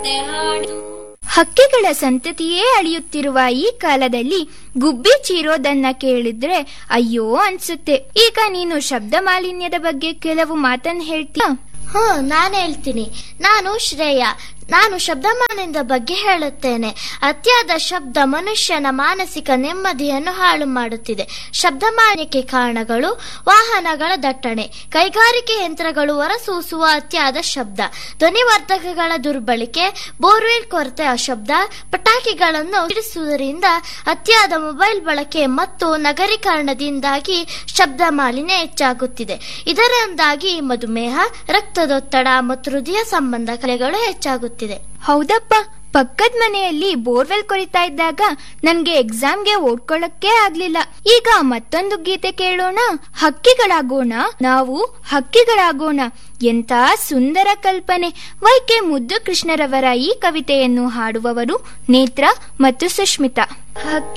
ಹಕ್ಕಿಗಳ ಸಂತತಿಯೇ ಅಳಿಯುತ್ತಿರುವ ಈ ಕಾಲದಲ್ಲಿ ಗುಬ್ಬಿ ಚೀರೋದನ್ನ ಕೇಳಿದ್ರೆ ಅಯ್ಯೋ ಅನ್ಸುತ್ತೆ ಈಗ ನೀನು ಶಬ್ದ ಮಾಲಿನ್ಯದ ಬಗ್ಗೆ ಕೆಲವು ಮಾತನ್ನ ಹೇಳ್ತೀಯ ಹ್ಞೂ ನಾನು ಹೇಳ್ತೀನಿ ನಾನು ಶ್ರೇಯ ನಾನು ಶಬ್ದಮಾಲಿನ್ಯದ ಬಗ್ಗೆ ಹೇಳುತ್ತೇನೆ ಅತಿಯಾದ ಶಬ್ದ ಮನುಷ್ಯನ ಮಾನಸಿಕ ನೆಮ್ಮದಿಯನ್ನು ಹಾಳು ಮಾಡುತ್ತಿದೆ ಶಬ್ದಮಾಲಿನ್ಯಕ್ಕೆ ಕಾರಣಗಳು ವಾಹನಗಳ ದಟ್ಟಣೆ ಕೈಗಾರಿಕೆ ಯಂತ್ರಗಳು ಹೊರಸೂಸುವ ಅತಿಯಾದ ಶಬ್ದ ಧ್ವನಿವರ್ಧಕಗಳ ದುರ್ಬಳಕೆ ಬೋರ್ವೆಲ್ ಕೊರತೆಯ ಶಬ್ದ ಪಟಾಕಿಗಳನ್ನು ಸಿಡಿಸುವುದರಿಂದ ಅತಿಯಾದ ಮೊಬೈಲ್ ಬಳಕೆ ಮತ್ತು ನಗರೀಕರಣದಿಂದಾಗಿ ಶಬ್ದ ಮಾಲಿನ್ಯ ಹೆಚ್ಚಾಗುತ್ತಿದೆ ಇದರಿಂದಾಗಿ ಮಧುಮೇಹ ರಕ್ತದೊತ್ತಡ ಮತ್ತು ಹೃದಯ ಸಂಬಂಧ ಕಲೆಗಳು ಹೆಚ್ಚಾಗುತ್ತಿದೆ ಹೌದಪ್ಪ ಪಕ್ಕದ ಮನೆಯಲ್ಲಿ ಬೋರ್ವೆಲ್ ಕೊರಿತಾ ಇದ್ದಾಗ ನನ್ಗೆ ಎಕ್ಸಾಮ್ಗೆ ಓದ್ಕೊಳ್ಳಕ್ಕೆ ಆಗ್ಲಿಲ್ಲ ಈಗ ಮತ್ತೊಂದು ಗೀತೆ ಕೇಳೋಣ ಹಕ್ಕಿಗಳಾಗೋಣ ನಾವು ಹಕ್ಕಿಗಳಾಗೋಣ ಎಂತ ಸುಂದರ ಕಲ್ಪನೆ ವೈಕೆ ಮುದ್ದು ಕೃಷ್ಣರವರ ಈ ಕವಿತೆಯನ್ನು ಹಾಡುವವರು ನೇತ್ರ ಮತ್ತು ಸುಷ್ಮಿತಾ ಹಕ್ಕಿ